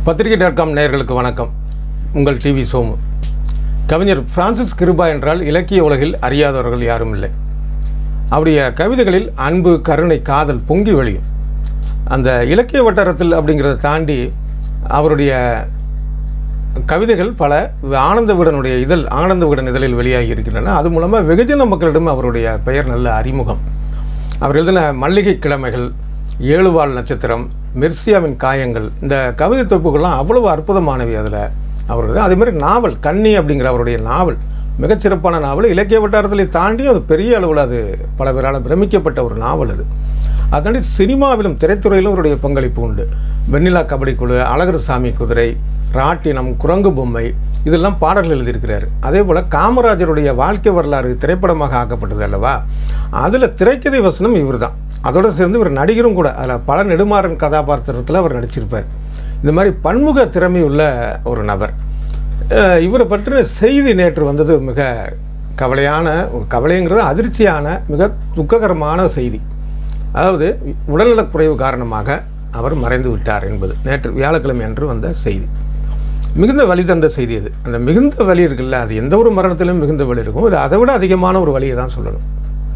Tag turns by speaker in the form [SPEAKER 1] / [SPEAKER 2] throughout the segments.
[SPEAKER 1] பத்திரிகை dot com நேயர்களுக்கு வணக்கம் உங்கள் டிவி சோமு கவிஞர் பிரான்சிஸ் கிருபா என்றால் இலக்கிய உலகில் அறியாதவர்கள் யாரும் இல்லை அவருடைய கவிதைகளில் அன்பு கருணை காதல் பொங்கி வழியும் அந்த இலக்கிய வட்டாரத்தில் அப்படிங்கிறத தாண்டி அவருடைய கவிதைகள் பல ஆனந்த விகடனுடைய இதழ் ஆனந்த விகடன் இதழில் வெளியாகி இருக்கின்றன அது மூலமாக வெகுஜன மக்களிடம் அவருடைய பெயர் நல்ல அறிமுகம் அவர் எழுதின மல்லிகை கிழமைகள் ஏழுவாள் நட்சத்திரம் மெர்சியாவின் காயங்கள் இந்த கவிதை தொகுப்புகள்லாம் அவ்வளவு அற்புதமானவை அதில் அவருடைய அதே மாதிரி நாவல் கன்னி அப்படிங்கிற அவருடைய நாவல் மிகச்சிறப்பான நாவல் இலக்கிய வட்டாரத்தில் தாண்டி அது பெரிய அளவில் அது பல பேரால் பிரமிக்கப்பட்ட ஒரு நாவல் அது அதனாடி சினிமாவிலும் திரைத்துறையிலும் அவருடைய பங்களிப்பு உண்டு வெண்ணிலா கபடி குழு அழகர் சாமி குதிரை ராட்டினம் குரங்கு பொம்மை இதெல்லாம் பாடல்கள் எழுதியிருக்கிறார் அதே போல் காமராஜருடைய வாழ்க்கை வரலாறு திரைப்படமாக ஆக்கப்பட்டது அல்லவா அதில் திரைக்கதை வசனம் இவர் தான் அதோடு சேர்ந்து இவர் நடிகரும் கூட அதில் பல நெடுமாறன் கதாபாத்திரத்தில் அவர் நடிச்சிருப்பார் இந்த மாதிரி பன்முக திறமை உள்ள ஒரு நபர் அஹ் இவரை பற்றின செய்தி நேற்று வந்தது மிக கவலையான ஒரு கவலைங்கிறது அதிர்ச்சியான மிக துக்ககரமான செய்தி அதாவது உடல்நலக்குறைவு காரணமாக அவர் மறைந்து விட்டார் என்பது நேற்று வியாழக்கிழமை அன்று வந்த செய்தி மிகுந்த வலி தந்த செய்தி அது அந்த மிகுந்த வலி இருக்குல்ல அது எந்த ஒரு மரணத்திலும் மிகுந்த வலி இருக்கும் இது அதை விட அதிகமான ஒரு வலியை தான் சொல்லணும்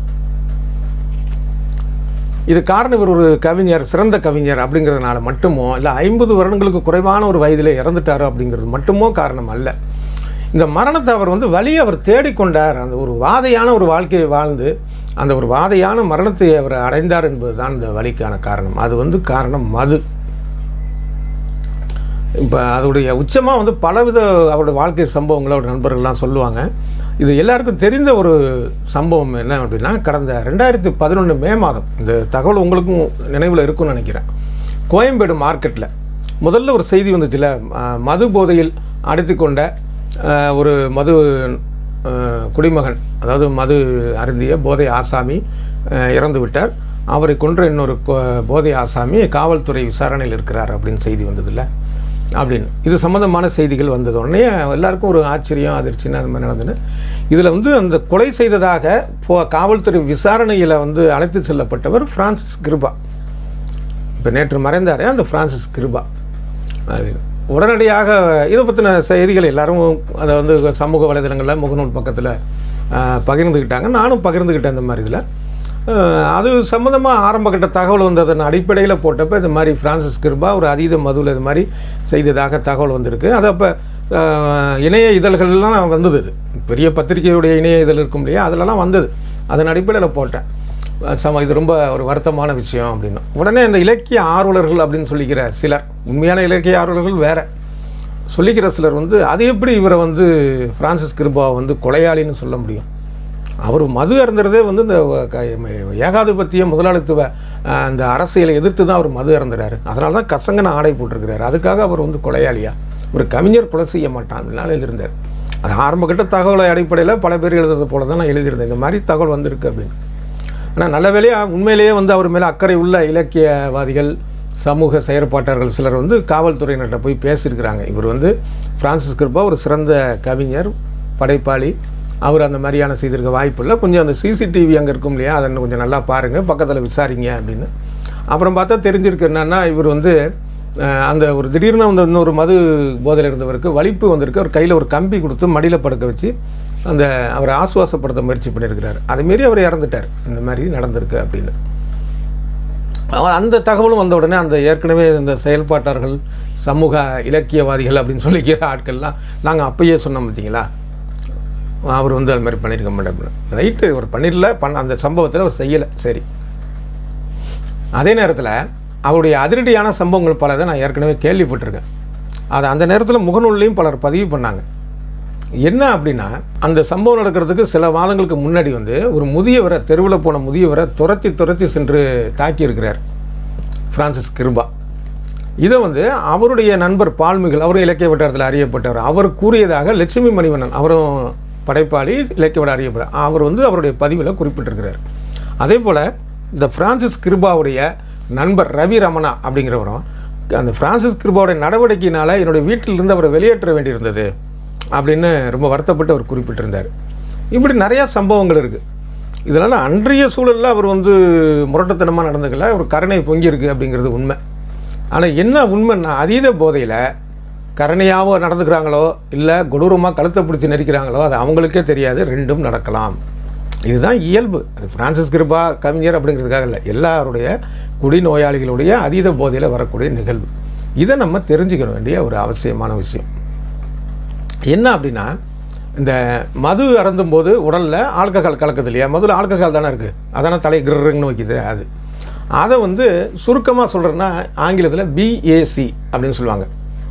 [SPEAKER 1] இது காரணம் இவர் ஒரு கவிஞர் சிறந்த கவிஞர் அப்படிங்கிறதுனால மட்டுமோ இல்லை ஐம்பது வருடங்களுக்கு குறைவான ஒரு வயதிலே இறந்துட்டார் அப்படிங்கிறது மட்டுமோ காரணம் அல்ல இந்த மரணத்தை அவர் வந்து வழியை அவர் தேடிக்கொண்டார் அந்த ஒரு வாதையான ஒரு வாழ்க்கையை வாழ்ந்து அந்த ஒரு வாதையான மரணத்தை அவர் அடைந்தார் என்பது தான் இந்த வலிக்கான காரணம் அது வந்து காரணம் மது இப்போ அதோடைய உச்சமாக வந்து பலவித அவருடைய வாழ்க்கை சம்பவங்களை அவருடைய நண்பர்கள்லாம் சொல்லுவாங்க இது எல்லாருக்கும் தெரிந்த ஒரு சம்பவம் என்ன அப்படின்னா கடந்த ரெண்டாயிரத்தி பதினொன்று மே மாதம் இந்த தகவல் உங்களுக்கும் நினைவில் இருக்கும்னு நினைக்கிறேன் கோயம்பேடு மார்க்கெட்டில் முதல்ல ஒரு செய்தி வந்துச்சுல அஹ், மது போதையில் அடித்து கொண்ட அஹ், ஒரு மது அஹ், குடிமகன் அதாவது மது அருந்திய போதை ஆசாமி அஹ், இறந்து விட்டார் அவரை கொன்ற இன்னொரு கொ- போதை ஆசாமி காவல்துறை விசாரணையில் இருக்கிறார் அப்படின்னு செய்தி வந்ததில்ல அப்படின்னு இது சம்மந்தமான செய்திகள் வந்தது உடனே எல்லாருக்கும் ஒரு ஆச்சரியம் அதிர்ச்சின்னு அந்த மாதிரி நடந்தது இதில் வந்து அந்த கொலை செய்ததாக போ காவல்துறை விசாரணையில் வந்து அழைத்து செல்லப்பட்டவர் பிரான்சிஸ் கிருபா இப்போ நேற்று மறைந்தாரே அந்த பிரான்சிஸ் கிருபா அது உடனடியாக இதை பற்றின செய்திகள் எல்லாரும் அதை வந்து சமூக வலைதளங்களில் முகநூல் பக்கத்தில் பகிர்ந்துக்கிட்டாங்க நானும் பகிர்ந்துக்கிட்டேன் இந்த மாதிரி இதில் அது சம்மந்தமாக ஆரம்பகட்ட தகவல் வந்ததன் அடிப்படையில் போட்டப்போ இந்த மாதிரி பிரான்சிஸ் கிருபா ஒரு அதீத மதுவில் இது மாதிரி செய்ததாக தகவல் வந்திருக்கு அது அப்போ இணைய இதழ்கள்லாம் வந்தது இது பெரிய பத்திரிகையுடைய இணைய இதழ் இருக்கும் இல்லையா அதிலலாம் வந்தது அதன் அடிப்படையில் போட்டேன் அஹ் சம இது ரொம்ப ஒரு வருத்தமான விஷயம் அப்படின்னு உடனே இந்த இலக்கிய ஆர்வலர்கள் அப்படின்னு சொல்லிக்கிற சிலர் உண்மையான இலக்கிய ஆர்வலர்கள் வேற சொல்லிக்கிற சிலர் வந்து அது எப்படி இவரை வந்து பிரான்சிஸ் கிருபாவை வந்து கொலையாளின்னு சொல்ல முடியும் அவர் மது அருந்துறதே வந்து இந்த க- ஏகாதிபத்திய முதலாளித்துவ அஹ், அந்த அரசியலை எதிர்த்து தான் அவர் மது அருந்துறாரு அதனால தான் கசங்கன ஆடை போட்டிருக்கிறாரு அதுக்காக அவர் வந்து கொலையாளியா ஒரு கவிஞர் கொலை செய்ய மாட்டான் அப்படின்னால எழுதியிருந்தார் அது ஆரம்பகட்ட தகவலை அடிப்படையில் பல பேர் எழுதுறது போல தான் நான் எழுதியிருந்தேன் இந்த மாதிரி தகவல் வந்திருக்கு அப்படின்னு ஆனால் நல்ல வேலையாக உண்மையிலேயே வந்து அவர் மேலே அக்கறை உள்ள இலக்கியவாதிகள் சமூக செயற்பாட்டாளர்கள் சிலர் வந்து காவல்துறையினர்கிட்ட போய் பேசியிருக்கிறாங்க இவர் வந்து பிரான்சிஸ் கிருபா ஒரு சிறந்த கவிஞர் படைப்பாளி அவர் அந்த மாதிரியான செய்திருக்க வாய்ப்பு இல்லை கொஞ்சம் அந்த சிசிடிவி அங்கே இருக்கும் இல்லையா அதை இன்னும் கொஞ்சம் நல்லா பாருங்கள் பக்கத்தில் விசாரிங்க அப்படின்னு அப்புறம் பார்த்தா தெரிஞ்சிருக்கு என்னன்னா இவர் வந்து அஹ், அந்த ஒரு திடீர்னு வந்து இன்னொரு மது போதையில் இருந்தவருக்கு வலிப்பு வந்திருக்கு அவர் கையில் ஒரு கம்பி கொடுத்து மடியில் படுக்க வச்சு அந்த அவரை ஆசுவாசப்படுத்த முயற்சி பண்ணியிருக்கிறார் அதுமாரி அவர் இறந்துட்டார் இந்த மாதிரி நடந்திருக்கு அப்படின்னு அவ- அந்த தகவலும் வந்த உடனே அந்த ஏற்கனவே இந்த செயல்பாட்டாளர்கள் சமூக இலக்கியவாதிகள் அப்படின்னு சொல்லிக்கிற ஆட்கள்லாம் நாங்கள் அப்பயே சொன்னோம் பார்த்தீங்களா அவர் வந்து அது மாதிரி பண்ணியிருக்க மாட்டேன் ரைட்டு அவர் பண்ணிடல பண்ண அந்த சம்பவத்தில் அவர் செய்யலை சரி அதே நேரத்தில் அவருடைய அதிரடியான சம்பவங்கள் பல நான் ஏற்கனவே கேள்விப்பட்டிருக்கேன் அது அந்த நேரத்தில் முகநூல்லையும் பலர் பதிவு பண்ணாங்க என்ன அப்படின்னா அந்த சம்பவம் நடக்கிறதுக்கு சில மாதங்களுக்கு முன்னாடி வந்து ஒரு முதியவரை தெருவில் போன முதியவரை துரத்தி துரத்தி சென்று தாக்கியிருக்கிறார் பிரான்சிஸ் கிருபா இதை வந்து அவருடைய நண்பர் பால்மிகள் அவரும் இலக்கிய வட்டாரத்தில் அறியப்பட்டவர் அவர் கூறியதாக லட்சுமி மணிவண்ணன் அவரும் படைப்பாளி இலக்கிய வட்டார அறியப்பட்ட அவர் வந்து அவருடைய பதிவில் குறிப்பிட்டிருக்கிறார் அதே போல் இந்த பிரான்சிஸ் கிருபாவுடைய நண்பர் ரவி ரமணா அப்படிங்கிறவரும் அந்த பிரான்சிஸ் கிருபாவுடைய நடவடிக்கையினால் என்னுடைய வீட்டிலிருந்து அவரை வெளியேற்ற வேண்டியிருந்தது அப்படின்னு ரொம்ப வருத்தப்பட்டு அவர் குறிப்பிட்டிருந்தார் இப்படி நிறையா சம்பவங்கள் இருக்குது இதனால் அன்றைய சூழலில் அவர் வந்து முரட்டுத்தனமாக நடந்துக்கல ஒரு கருணை பொங்கியிருக்கு அப்படிங்கிறது உண்மை ஆனால் என்ன உண்மைன்னா அதீத போதையில் கரணையாவோ நடந்துக்கிறாங்களோ இல்லை கொடூரமாக கழுத்தை பிடிச்சி நெரிக்கிறாங்களோ அது அவங்களுக்கே தெரியாது ரெண்டும் நடக்கலாம் இதுதான் இயல்பு அது பிரான்சிஸ் கிருபா கவிஞர் அப்படிங்கிறதுக்காக இல்லை எல்லாருடைய குடிநோயாளிகளுடைய அதீத போதையில் வரக்கூடிய நிகழ்வு இதை நம்ம தெரிஞ்சுக்க வேண்டிய ஒரு அவசியமான விஷயம் என்ன அப்படின்னா இந்த மது அருந்தும் போது உடலில் ஆல்கஹால் கலக்குது இல்லையா முதல்ல ஆல்கஹால் தானே இருக்குது அதானே தலை கிருன்னு வைக்குது அது அதை வந்து சுருக்கமாக சொல்கிறேன்னா ஆங்கிலத்தில் பிஏசி அப்படின்னு சொல்லுவாங்க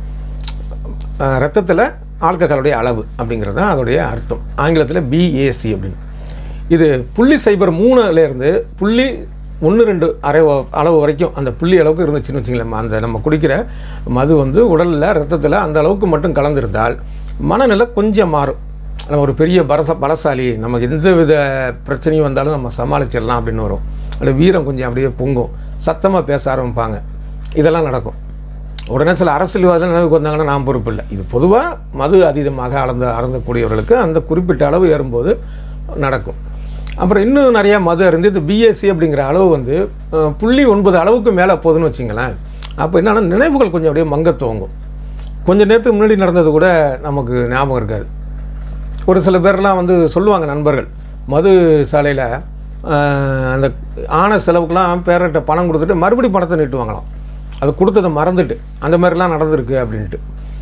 [SPEAKER 1] ரத்தத்தில் ஆல்கஹாலுடைய அளவு அப்படிங்கிறது தான் அதோடைய அர்த்தம் ஆங்கிலத்தில் பிஏசி அப்படின்னு இது புள்ளி சைபர் மூணுலேருந்து புள்ளி ஒன்று ரெண்டு அரை வ- அளவு வரைக்கும் அந்த புள்ளி அளவுக்கு இருந்துச்சுன்னு வச்சுங்களேன் அந்த நம்ம குடிக்கிற மது வந்து உடலில் ரத்தத்தில் அந்த அளவுக்கு மட்டும் கலந்திருந்தால் மனநிலை கொஞ்சம் மாறும் நம்ம ஒரு பெரிய பலச பலசாலி நமக்கு எந்த வித பிரச்சனையும் வந்தாலும் நம்ம சமாளிச்சிடலாம் அப்படின்னு வரும் அந்த வீரம் கொஞ்சம் அப்படியே பொங்கும் சத்தமாக பேச ஆரம்பிப்பாங்க இதெல்லாம் நடக்கும் உடனே சில அரசியல்வாதிகள் நினைவுக்கு வந்தாங்கன்னா நான் பொறுப்பு இல்லை இது பொதுவாக மது அதீதமாக அளந்த அறந்தக்கூடியவர்களுக்கு அந்த குறிப்பிட்ட அளவு ஏறும்போது நடக்கும் அப்புறம் இன்னும் நிறையா மது அருந்து இது பிஎஸ்சி அப்படிங்கிற அளவு வந்து அஹ், புள்ளி ஒன்பது அளவுக்கு மேலே போகுதுன்னு வச்சிங்களேன் அப்போ என்னன்னா நினைவுகள் கொஞ்சம் அப்படியே மங்க துவங்கும் கொஞ்சம் நேரத்துக்கு முன்னாடி நடந்தது கூட நமக்கு ஞாபகம் இருக்காது ஒரு சில பேர்லாம் வந்து சொல்லுவாங்க நண்பர்கள் மது சாலையில் அந்த ஆன செலவுக்கெல்லாம் பேரட்ட பணம் கொடுத்துட்டு மறுபடி பணத்தை நீட்டுவாங்களாம் அது கொடுத்ததை மறந்துட்டு அந்த மாதிரிலாம் நடந்திருக்கு அப்படின்ட்டு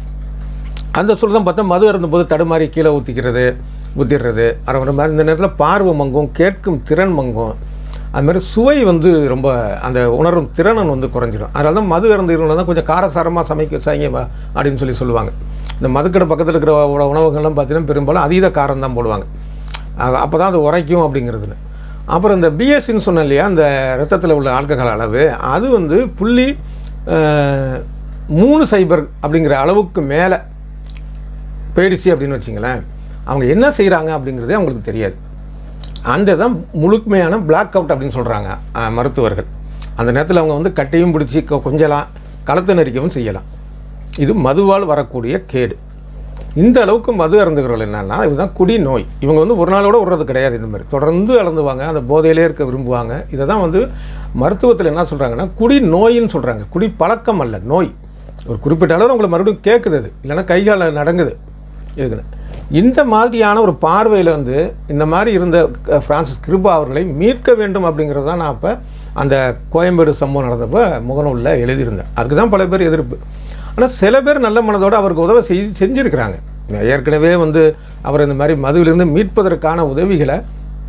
[SPEAKER 1] அந்த சொல்லம் பார்த்தா மது அருந்தும்போது தடுமாறி கீழே ஊற்றிக்கிறது ஊற்றிடுறது அரை மாதிரி இந்த நேரத்தில் பார்வை மங்கும் கேட்கும் திறன் மங்கும் அது மாதிரி சுவை வந்து ரொம்ப அந்த உணரும் திறனன் வந்து குறைஞ்சிடும் அதனால தான் மது அருந்துகிறவங்க தான் கொஞ்சம் காரசாரமாக சமைக்க செய்யுங்க வா அப்படின்னு சொல்லி சொல்லுவாங்க இந்த மதுக்கடை பக்கத்தில் இருக்கிற உண- உணவுகள்லாம் பார்த்தீங்கன்னா பெரும்பாலும் அதீத காரம் தான் போடுவாங்க அப்போ தான் அது உரைக்கும் அப்படிங்கிறதுன்னு அப்புறம் இந்த பிஎஸ்சின்னு சொன்னேன் இல்லையா அந்த ரத்தத்தில் உள்ள ஆல்கஹால் அளவு அது வந்து புள்ளி அஹ், மூணு சைபர் அப்படிங்கிற அளவுக்கு மேலே போயிடுச்சு அப்படின்னு வச்சிங்களேன் அவங்க என்ன செய்கிறாங்க அப்படிங்கிறதே அவங்களுக்கு தெரியாது அந்த தான் முழுமையான பிளாக் அவுட் அப்படின்னு சொல்கிறாங்க மருத்துவர்கள் அந்த நேரத்தில் அவங்க வந்து கட்டையும் பிடிச்சி கொ- கொஞ்சலாம் களத்து நெரிக்கவும் செய்யலாம் இது மதுவால் வரக்கூடிய கேடு இந்த அளவுக்கு மது அருந்துகிறவர்கள் என்னன்னா இதுதான் குடி நோய் இவங்க வந்து ஒரு நாளோட விடுறது கிடையாது இந்த மாதிரி தொடர்ந்து அழுந்துவாங்க அந்த போதையிலே இருக்க விரும்புவாங்க இதை தான் வந்து மருத்துவத்தில் என்ன சொல்கிறாங்கன்னா குடி நோயின்னு சொல்கிறாங்க குடி பழக்கம் அல்ல நோய் ஒரு குறிப்பிட்ட அளவு உங்களை மறுபடியும் கேட்குது அது இல்லைன்னா கைகால நடங்குது இதுக்குன்னு இந்த மாதிரியான ஒரு பார்வையில் வந்து இந்த மாதிரி இருந்த அஹ், பிரான்சிஸ் கிருபா அவர்களை மீட்க வேண்டும் அப்படிங்கிறது தான் நான் அப்போ அந்த கோயம்பேடு சம்பவம் நடந்தப்போ முகநூலில் எழுதியிருந்தேன் அதுக்கு தான் பல பேர் எதிர்ப்பு ஆனால் சில பேர் நல்ல மனதோடு அவருக்கு உதவி செய் செஞ்சுருக்கிறாங்க ஏற்கனவே வந்து அவர் இந்த மாதிரி மதுவிலிருந்து மீட்பதற்கான உதவிகளை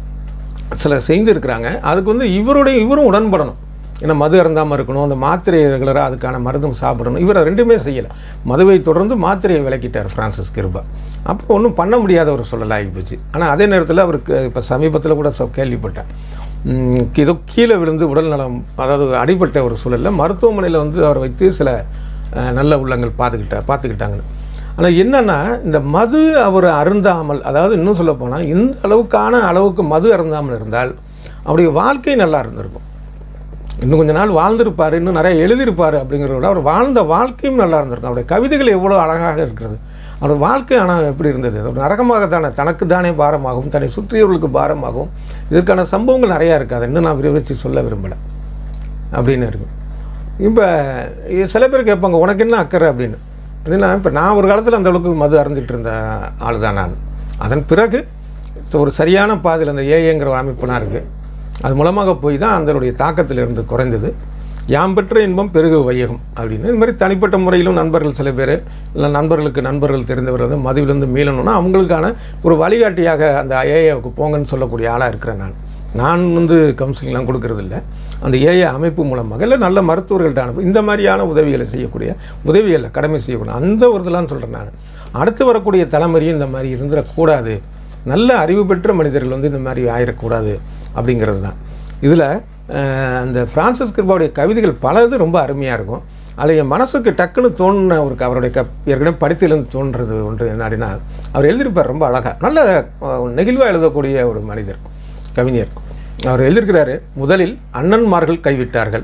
[SPEAKER 1] சிலர் செய்திருக்கிறாங்க அதுக்கு வந்து இவருடைய இவரும் உடன்படணும் ஏன்னா மது அருந்தாமல் இருக்கணும் அந்த மாத்திரையை ரெகுலராக அதுக்கான மருந்தும் சாப்பிடணும் இவர் ரெண்டுமே செய்யலை மதுவை தொடர்ந்து மாத்திரையை விலக்கிட்டார் ஃப்ரான்சிஸ் கிருபா அப்போ ஒன்றும் பண்ண முடியாத ஒரு சூழல் ஆகிப்போச்சு ஆனால் அதே நேரத்தில் அவருக்கு இப்போ சமீபத்தில் கூட சொ- கேள்விப்பட்டேன் உம், ஏதோ கீழே விழுந்து உடல் நலம் அதாவது அடிபட்ட ஒரு சூழலில் மருத்துவமனையில் வந்து அவரை வைத்து சில அஹ், நல்ல உள்ளங்கள் பார்த்துக்கிட்டா பார்த்துக்கிட்டாங்கன்னு ஆனால் என்னன்னா இந்த மது அவர் அருந்தாமல் அதாவது இன்னும் சொல்ல போனால் இந்த அளவுக்கான அளவுக்கு மது அருந்தாமல் இருந்தால் அவருடைய வாழ்க்கை நல்லா இருந்திருக்கும் இன்னும் கொஞ்ச நாள் வாழ்ந்திருப்பார் இன்னும் நிறைய எழுதியிருப்பார் அப்படிங்கிறத விட அவர் வாழ்ந்த வாழ்க்கையும் நல்லா இருந்திருக்கும் அவருடைய கவிதைகள் எவ்வளோ அழகாக இருக்கிறது அவருடைய வாழ்க்கை ஆனால் எப்படி இருந்தது ஒரு நரகமாகத்தானே தனக்கு தானே பாரமாகவும் தன்னை சுற்றியவர்களுக்கு பாரமாகவும் இதற்கான சம்பவங்கள் நிறையா இருக்குது அதை இன்னும் நான் விரிவிச்சு சொல்ல விரும்பலை அப்படின்னு இருக்கு இப்போ சில பேர் கேட்பாங்க உனக்கு என்ன அக்கறை அப்படின்னு அப்படின்னா இப்போ நான் ஒரு காலத்தில் அந்த அளவுக்கு மது அருந்திட்டு இருந்த ஆள் தான் நான் அதன் பிறகு ஒரு சரியான பாதையில் அந்த ஏஏங்கிற ஒரு அமைப்புலாம் இருக்குது அது மூலமாக போய் தான் அதனுடைய தாக்கத்திலிருந்து குறைந்தது யாம் பெற்ற இன்பம் பெருகு வையகம் அப்படின்னு இந்த மாதிரி தனிப்பட்ட முறையிலும் நண்பர்கள் சில பேர் இல்லை நண்பர்களுக்கு நண்பர்கள் தெரிந்தவர்கள் வந்து மதுவிலிருந்து மீளணும்னா அவங்களுக்கான ஒரு வழிகாட்டியாக அந்த ஏஏவுக்கு போங்கன்னு சொல்லக்கூடிய ஆளாக இருக்கிறேன் நான் நான் வந்து கவுன்சிலிங்லாம் கொடுக்கறது இல்ல அந்த ஏஏ அமைப்பு மூலமாக இல்லை நல்ல மருத்துவர்கள்ட்ட அனுப்பி இந்த மாதிரியான உதவிகளை செய்யக்கூடிய உதவிகளை கடமை செய்யக்கூடிய அந்த ஒரு இதெல்லாம் சொல்கிறேன் நான் அடுத்து வரக்கூடிய தலைமுறையும் இந்த மாதிரி இருந்துடக்கூடாது நல்ல அறிவு பெற்ற மனிதர்கள் வந்து இந்த மாதிரி ஆயிடக்கூடாது அப்படிங்கிறது தான் இதில் அந்த பிரான்சிஸ் கிருபாவுடைய கவிதைகள் பலது ரொம்ப அருமையாக இருக்கும் அதில் என் மனசுக்கு டக்குன்னு தோணுன ஒரு க- அவருடைய க ஏற்கனவே படித்திலிருந்து தோன்றது ஒன்று என்ன அப்படின்னா அவர் எழுதியிருப்பார் ரொம்ப அழகாக நல்ல நெகிழ்வாக எழுதக்கூடிய ஒரு மனிதர் கவிஞர் அவர் எழுதியிருக்கிறாரு முதலில் அண்ணன்மார்கள் கைவிட்டார்கள்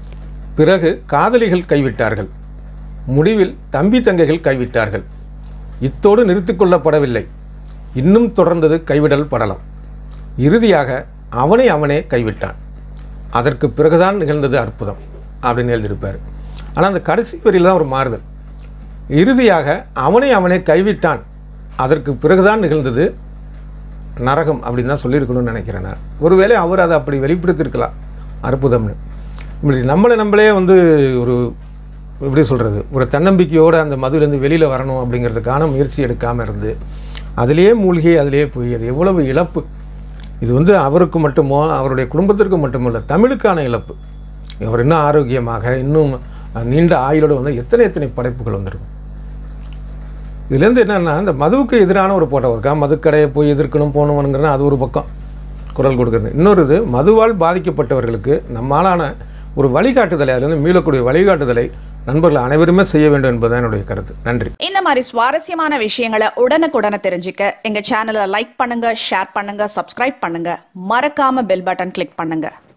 [SPEAKER 1] பிறகு காதலிகள் கைவிட்டார்கள் முடிவில் தம்பி தங்கைகள் கைவிட்டார்கள் இத்தோடு நிறுத்திக் கொள்ளப்படவில்லை இன்னும் தொடர்ந்தது கைவிடல் படலம் இறுதியாக அவனை அவனே கைவிட்டான் அதற்கு பிறகுதான் நிகழ்ந்தது அற்புதம் அப்படின்னு எழுதியிருப்பார் ஆனால் அந்த கடைசி வரியில் தான் ஒரு மாறுதல் இறுதியாக அவனை அவனை கைவிட்டான் அதற்கு பிறகுதான் நிகழ்ந்தது நரகம் அப்படின்னு தான் சொல்லியிருக்கணும்னு நினைக்கிறேன் நான் ஒருவேளை அவர் அதை அப்படி வெளிப்படுத்தியிருக்கலாம் அற்புதம்னு இப்படி நம்மளை நம்மளே வந்து ஒரு எப்படி சொல்கிறது ஒரு தன்னம்பிக்கையோடு அந்த மதுவிலேருந்து வெளியில் வரணும் அப்படிங்கிறதுக்கான முயற்சி எடுக்காமல் இருந்து அதிலேயே மூழ்கி அதிலேயே போய் அது எவ்வளவு இழப்பு இது வந்து அவருக்கு மட்டுமோ அவருடைய குடும்பத்திற்கு மட்டுமல்ல தமிழுக்கான இழப்பு அவர் இன்னும் ஆரோக்கியமாக இன்னும் நீண்ட ஆயுளோடு வந்து எத்தனை எத்தனை படைப்புகள் வந்திருக்கும் இதுலேருந்து என்னென்னா இந்த மதுவுக்கு எதிரான ஒரு போட்டோ இருக்கா மதுக்கடையை போய் எதிர்க்கணும் போகணுங்கிறது அது ஒரு பக்கம் குரல் கொடுக்குறது இன்னொரு இது மதுவால் பாதிக்கப்பட்டவர்களுக்கு நம்மாலான ஒரு வழிகாட்டுதலை அதுலேருந்து மீளக்கூடிய வழிகாட்டுதலை நண்பர்கள் அனைவருமே செய்ய வேண்டும் என்பதுதான் என்னுடைய கருத்து நன்றி
[SPEAKER 2] இந்த மாதிரி சுவாரஸ்யமான விஷயங்களை உடனுக்குடனே தெரிஞ்சுக்க எங்க சேனலை லைக் பண்ணுங்க ஷேர் பண்ணுங்க சப்ஸ்கிரைப் பண்ணுங்க மறக்காம பெல் பட்டன் கிளிக் பண்ணுங்க